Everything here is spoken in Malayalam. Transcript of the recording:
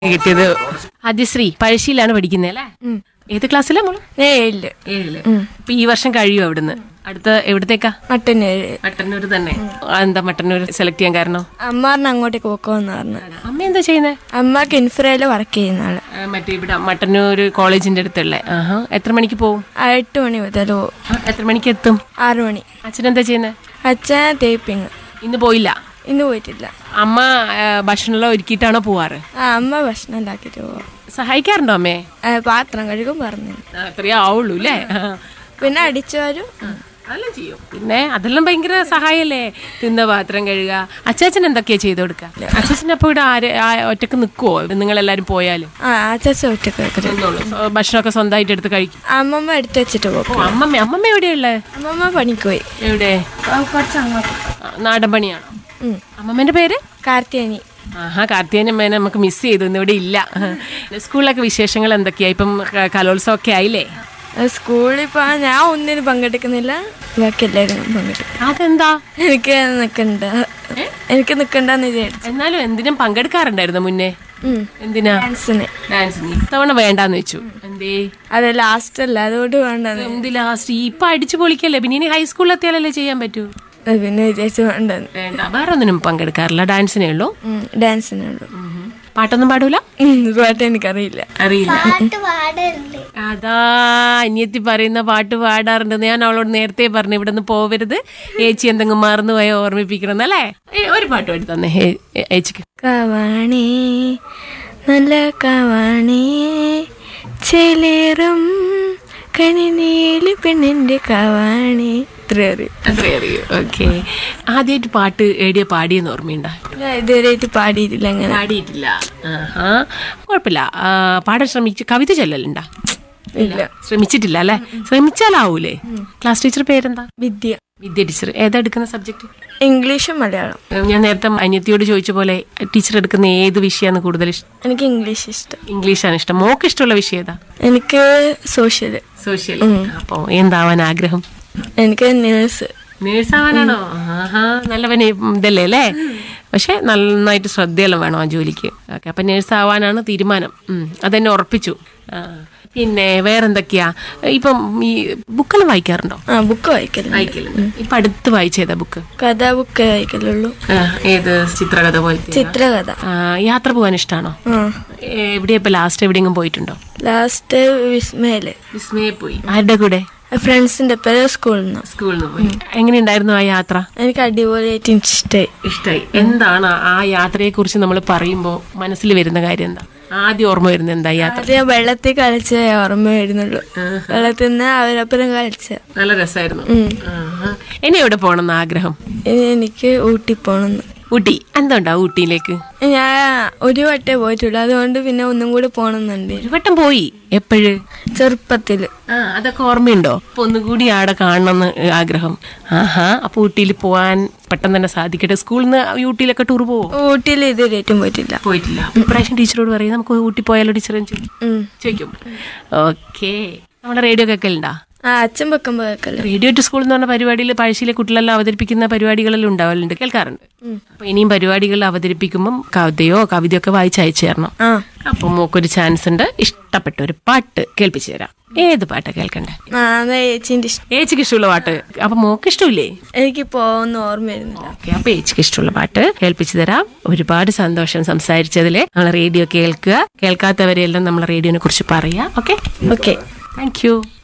കിട്ടിയത് ആദ്യശ്രീ പഴശ്ശിയിലാണ് പഠിക്കുന്നത് അല്ലേ ഏത് ക്ലാസ്സിലാ മോള് ഏഴില് ഏഴില് ഇപ്പൊ ഈ വർഷം കഴിയും അവിടുന്ന് അടുത്ത എവിടത്തേക്കാ മട്ടന്നേഴ് മട്ടന്നൂർ തന്നെ ആ, എന്താ മട്ടന്നൂർ സെലക്ട് ചെയ്യാൻ കാരണം അമ്മ പറഞ്ഞ അങ്ങോട്ടേക്ക് പോക്കോന്ന് പറഞ്ഞു അമ്മ എന്താ ചെയ്യുന്നത് അമ്മക്ക് ഇൻഫ്രയില് വർക്ക് ചെയ്യുന്ന ആള് മറ്റേ ഇവിടെ മട്ടന്നൂർ കോളേജിന്റെ അടുത്തുള്ള ആഹാ എത്ര മണിക്ക് പോകും ആ, എട്ട് മണി മുതൽ പോവും ആ, എത്ര മണിക്ക് എത്തും ആറു മണി അച്ഛൻ എന്താ ചെയ്യുന്നത് അച്ഛൻ തേപ്പിങ് ഇന്ന് പോയില്ല ഇന്ന് പോയിട്ടില്ല അമ്മ ആ, ഭക്ഷണമെല്ലാം ഒരുക്കിയിട്ടാണോ പോവാറ് ആ അമ്മ ഭക്ഷണം ഉണ്ടാക്കിയിട്ട് പോവാം സഹായിക്കാറുണ്ടോ അമ്മേ ആ, പാത്രം കഴുകും പറഞ്ഞു ആ, അത്രയേ ആവുള്ളൂ അല്ലേ ആ. പിന്നെ അടിച്ചു വരും അതെല്ലാം ചെയ്യും പിന്നെ അതെല്ലാം ഭയങ്കര സഹായല്ലേ തിന്ന പാത്രം കഴുകുക അച്ചാച്ചൻ എന്തൊക്കെയാ ചെയ്തു കൊടുക്കുക അച്ചാച്ചൻ അപ്പൊ ഇവിടെ ആര് ആ ഒറ്റക്ക് നിൽക്കുവോ നിങ്ങൾ എല്ലാരും പോയാലും ആ അച്ഛൻ ഒറ്റക്ക് വെക്കരുത് നിന്നോളൂ. സ്വ- ഭക്ഷണമൊക്കെ സ്വന്തമായിട്ട് എടുത്ത് കഴിക്കും അമ്മമ്മ എടുത്ത് വെച്ചിട്ട് പോകും ഓ അമ്മമ്മ അമ്മമ്മ എവിടെയുള്ളത് അമ്മമ്മ പണിക്ക് പോയി എവിടെ കുറച്ച് അങ്ങോട്ട് ആ, നാടൻ പണിയാണോ ഉം. അമ്മമ്മേന്റെ പേര് കാർത്തിയാനി ആഹാ കാർത്തികനമ്മേനെ നമുക്ക് മിസ് ചെയ്തു ഇന്ന് ഇവിടെ ഇല്ല സ്കൂളിലൊക്കെ വിശേഷങ്ങൾ എന്തൊക്കെയാ ഇപ്പം ക- കലോത്സവം ഒക്കെ ആയില്ലേ സ്കൂളിൽ ഇപ്പൊ ഞാൻ ഒന്നിനും പങ്കെടുക്കുന്നില്ല ബാക്കി എല്ലാവരും പങ്കെടുക്കും അതെന്താ എനിക്ക് നിക്കണ്ട എനിക്ക് നിക്കണ്ടെന്ന് വിചാരിച്ചു എന്നാലും എന്തിനും പങ്കെടുക്കാറുണ്ടായിരുന്നു മുന്നേ ഉം. എന്തിനാ ഡാൻസിന് ഡാൻസിന് ഇത്തവണ വേണ്ടാന്ന് വെച്ചു എന്തേ അത് ലാസ്റ്റ് അല്ല അതുകൊണ്ട് വേണ്ടെന്ന് എന്ത് ലാസ്റ്റ് ഇപ്പൊ അടിച്ചു പൊളിക്കല്ലേ പിന്നെ ഇനി ഹൈസ്കൂളിൽ എത്തിയാലല്ലേ ചെയ്യാൻ പറ്റൂ അത് പിന്നെ വിചാരിച്ചു വേണ്ടെന്ന് വേണ്ട വേറെ ഒന്നിനും പങ്കെടുക്കാറില്ല ഡാൻസിനേ ഉള്ളൂ ഉം, ഡാൻസിനുള്ളൂ പാട്ടൊന്നും പാടൂല ഉം, പാട്ട് എനിക്കറിയില്ല അറിയില്ല പാട്ട് പാടലുണ്ട് അതാ അനിയത്തി പറയുന്ന പാട്ട് പാടാറുണ്ട് ഞാൻ അവളോട് നേരത്തെ പറഞ്ഞു ഇവിടെ നിന്ന് പോവരുത് ഏച്ചി എന്തെങ്കിലും മറന്നു പോയ ഓർമ്മിപ്പിക്കണം അല്ലേ ഏ, ഒരു പാട്ട് പാടി തന്നെ ഏ- ഏ- ഏച്ചിക്ക് കവാണേ നല്ല കവാണേ ചെലേറും കണിനീല് പെണ്ണിന്റെ കവാണേ ഇത്ര അറിയും അത്രേ അറിയൂ ഓക്കെ ആദ്യമായിട്ട് പാട്ട് എവിടെയാ പാടിയെന്ന് ഓർമ്മയുണ്ടോ ഞാൻ ഇതുവരെയായിട്ട് പാടിയിട്ടില്ല അങ്ങനെ പാടിയിട്ടില്ല ആഹാ കുഴപ്പമില്ല ആ, പാടാൻ ശ്രമിച്ചു കവിത ചൊല്ലലുണ്ടാ ഇല്ല ശ്രമിച്ചിട്ടില്ല അല്ലെ ശ്രമിച്ചാലാവൂലേ ക്ലാസ് ടീച്ചർ പേരെന്താ വിദ്യ വിദ്യ ടീച്ചർ ഏതാ എടുക്കുന്ന സബ്ജക്ട് ഇംഗ്ലീഷും മലയാളം ഞാൻ നേരത്തെ അനിയത്തിയോട് ചോദിച്ച പോലെ ടീച്ചർ എടുക്കുന്ന ഏത് വിഷയമാണ് കൂടുതൽ ഇഷ്ടം എനിക്ക് ഇംഗ്ലീഷ് ഇഷ്ടം ഇംഗ്ലീഷാണ് ഇഷ്ടം മോക്ക് ഇഷ്ടമുള്ള വിഷയം ഏതാ എനിക്ക് സോഷ്യൽ സോഷ്യൽ അപ്പോ എന്താവാൻ ആഗ്രഹം എനിക്ക് നേഴ്സ് നേഴ്സ് ആവാനാണോ ആഹാ നല്ലവനെ ഇതല്ലേ അല്ലേ പക്ഷെ നന്നായിട്ട് ശ്രദ്ധയെല്ലാം വേണം ആ ജോലിക്ക് ഓക്കെ അപ്പൊ നേഴ്സ് ആവാനാണ് തീരുമാനം ഉം, അതെന്നെ ഉറപ്പിച്ചു ആ, പിന്നെ വേറെന്തൊക്കെയാ ഇപ്പം ഈ ബുക്കെല്ലാം വായിക്കാറുണ്ടോ ആ ബുക്ക് വായിക്കലുണ്ട് വായിക്കലുണ്ട് ഇപ്പൊ അടുത്ത് വായിച്ചേതാ ബുക്ക് കഥ ബുക്ക് വായിക്കലുള്ളൂ ആ, ഏത് ചിത്രകഥ പോലത്തെ ചിത്രകഥ ആ, യാത്ര പോകാൻ ഇഷ്ടമാണോ ആ എവിടെയാ ഇപ്പൊ ലാസ്റ്റ് എവിടെയെങ്കിലും പോയിട്ടുണ്ടോ ലാസ്റ്റ് വിസ്മയില് വിസ്മയെ പോയി ആരുടെ കൂടെ ഫ്രണ്ട്സിന്റെ പേര് സ്കൂളിൽ നിന്ന് സ്കൂളിൽ നിന്ന് പോയി എങ്ങനെയുണ്ടായിരുന്നു ആ യാത്ര എനിക്ക് അടിപൊളിയായിട്ട് ഇഷ്ടമായി ഇഷ്ടായി എന്താണ് ആ യാത്രയെ കുറിച്ച് നമ്മൾ പറയുമ്പോൾ മനസ്സിൽ വരുന്ന കാര്യം എന്താ ആദ്യം ഓർമ്മ വരുന്നത് എന്താ ഈ യാത്ര ആദ്യം വെള്ളത്തിൽ കളിച്ച ഓർമ്മ വരുന്നുള്ളൂ വെള്ളത്തിൽ നിന്ന് അവരപ്പുറം കളിച്ച നല്ല രസമായിരുന്നു ഇനി എവിടെ പോകണം എന്ന് ആഗ്രഹം ഇനി എനിക്ക് ഊട്ടി പോണെന്ന് ഊട്ടി എന്തുണ്ടാ ഊട്ടിയിലേക്ക് ഞാൻ ഒരു വട്ടേ പോയിട്ടുള്ളൂ അതുകൊണ്ട് പിന്നെ ഒന്നും കൂടി പോണെന്നുണ്ട് ഒരു വട്ടം പോയി എപ്പോഴ് ചെറുപ്പത്തില് ആ അതൊക്കെ ഓർമ്മയുണ്ടോ അപ്പൊ ഒന്നുകൂടി ആടെ കാണണമെന്ന് ആഗ്രഹം ആഹാ അപ്പൊ ഊട്ടിയിൽ പോവാൻ പെട്ടെന്ന് തന്നെ സാധിക്കട്ടെ സ്കൂളിൽ നിന്ന് ഊട്ടിയിലൊക്കെ ടൂർ പോവോ ഊട്ടിയിൽ ഇതുവരെയായിട്ടും പോയിട്ടില്ല പോയിട്ടില്ല അപ്പൊ ഇപ്രാവശ്യം ടീച്ചറോട് പറയും നമുക്ക് ഊട്ടി പോയാലോ ടീച്ചർ ഉം. ചോദിക്കും ഓക്കെ നമ്മുടെ റേഡിയോ കേൾക്കലുണ്ടാ ആ അച്ഛൻ വെക്കുമ്പോ കേക്കല്ലേ റേഡിയോ ടു സ്കൂൾ എന്ന് പറഞ്ഞ പരിപാടിയിൽ പഴശ്ശിയിലെ കുട്ടികളെല്ലാം അവതരിപ്പിക്കുന്ന പരിപാടികളെല്ലാം ഉണ്ടാവലുണ്ട് കേൾക്കാറുണ്ട് അപ്പൊ ഇനിയും പരിപാടികൾ അവതരിപ്പിക്കുമ്പം കവിതയോ കവിതയോ ഒക്കെ വായിച്ച് അയച്ചു തരണം ആ അപ്പൊ മോക്കൊരു ചാൻസ് ഉണ്ട് ഇഷ്ടപ്പെട്ട ഒരു പാട്ട് കേൾപ്പിച്ചു തരാം ഏത് പാട്ടാ കേൾക്കണ്ടേ ആ എന്നാ ചേച്ചിന്റെ ഇഷ്ടം ഏച്ചിക്ക് ഇഷ്ടമുള്ള പാട്ട് അപ്പൊ മോക്ക് ഇഷ്ടമില്ലേ എനിക്കിപ്പോ ഒന്നും ഓർമ്മ വരുന്നില്ല ഓക്കെ അപ്പൊ ഏച്ചിക്ക് ഇഷ്ടമുള്ള പാട്ട് കേൾപ്പിച്ചു തരാം ഒരുപാട് സന്തോഷം സംസാരിച്ചതില് നമ്മൾ റേഡിയോ കേൾക്കുക കേൾക്കാത്തവരെല്ലാം നമ്മൾ റേഡിയോനെ കുറിച്ച് പറയാം ഓക്കെ ഓക്കെ താങ്ക് യു